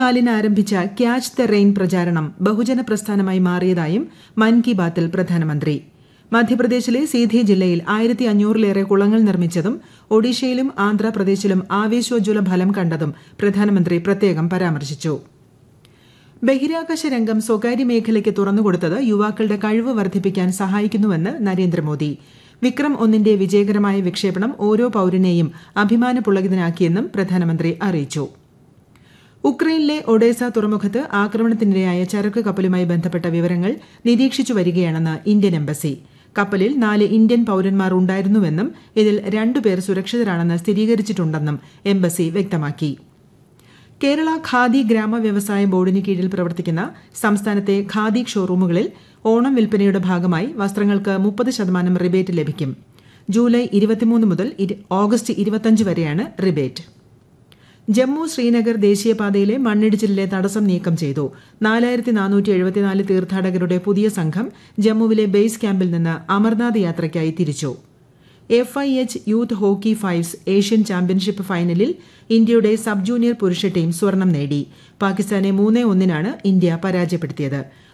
കാലിന് ആരംഭിച്ച catch the rain പ്രചാരണം ബഹുജന പ്രസ്ഥാനമായി മാറിയതായും മൻ കി ബാത്തിൽ പ്രധാനമന്ത്രി മധ്യപ്രദേശിലെ സീധി ജില്ലയിൽ ആയിരത്തി അഞ്ഞൂറിലേറെ കുളങ്ങൾ നിർമ്മിച്ചതും ഒഡീഷയിലും ആന്ധ്രാപ്രദേശിലും ആവേശോജ്വല ഫലം കണ്ടതും പ്രധാനമന്ത്രി പ്രത്യേകം പരാമർശിച്ചു ബഹിരാകാശ രംഗം സ്വകാര്യ മേഖലയ്ക്ക് തുറന്നുകൊടുത്തത് യുവാക്കളുടെ കഴിവ് വർദ്ധിപ്പിക്കാൻ സഹായിക്കുന്നുവെന്ന് നരേന്ദ്രമോദി വിക്രം ഒന്നിന്റെ വിജയകരമായ വിക്ഷേപണം ഓരോ പൌരനെയും അഭിമാനപുളകിതനാക്കിയെന്നും പ്രധാനമന്ത്രി അറിയിച്ചു ഉക്രൈനിലെ ഒഡേസ തുറമുഖത്ത് ആക്രമണത്തിനിരയായ ചരക്ക് കപ്പലുമായി ബന്ധപ്പെട്ട വിവരങ്ങൾ നിരീക്ഷിച്ചു വരികയാണെന്ന് ഇന്ത്യൻ എംബസി കപ്പലിൽ നാല് ഇന്ത്യൻ പൌരന്മാർ ഉണ്ടായിരുന്നുവെന്നും ഇതിൽ രണ്ടുപേർ സുരക്ഷിതരാണെന്ന് സ്ഥിരീകരിച്ചിട്ടുണ്ടെന്നും എംബസി വ്യക്തമാക്കി കേരള ഖാദി ഗ്രാമ വ്യവസായ ബോർഡിന് കീഴിൽ പ്രവർത്തിക്കുന്ന സംസ്ഥാനത്തെ ഖാദി ഷോറൂമുകളിൽ ഓണം വിൽപ്പനയുടെ ഭാഗമായി വസ്ത്രങ്ങൾക്ക് മുപ്പത് ശതമാനം റിബേറ്റ് ലഭിക്കും ജൂലൈ ഇരുപത്തിമൂന്ന് മുതൽ ഓഗസ്റ്റ് ഇരുപത്തിയഞ്ച് വരെയാണ് റിബേറ്റ് ജമ്മു ശ്രീനഗർ ദേശീയപാതയിലെ മണ്ണിടിച്ചിലിലെ തടസ്സം നീക്കം ചെയ്തു നാലായിരത്തി നാനൂറ്റി എഴുപത്തിനാല് തീർത്ഥാടകരുടെ പുതിയ സംഘം ജമ്മുവിലെ ബേസ് ക്യാമ്പിൽ നിന്ന് അമർനാഥ് യാത്രയ്ക്കായി തിരിച്ചു F I H youth hockey fives Asian championship ഫൈനലിൽ ഇന്ത്യയുടെ സബ് ജൂനിയർ പുരുഷ ടീം സ്വർണം നേടി പാകിസ്ഥാനെ മൂന്നേ ഒന്നിനാണ് ഇന്ത്യ പരാജയപ്പെടുത്തിയത്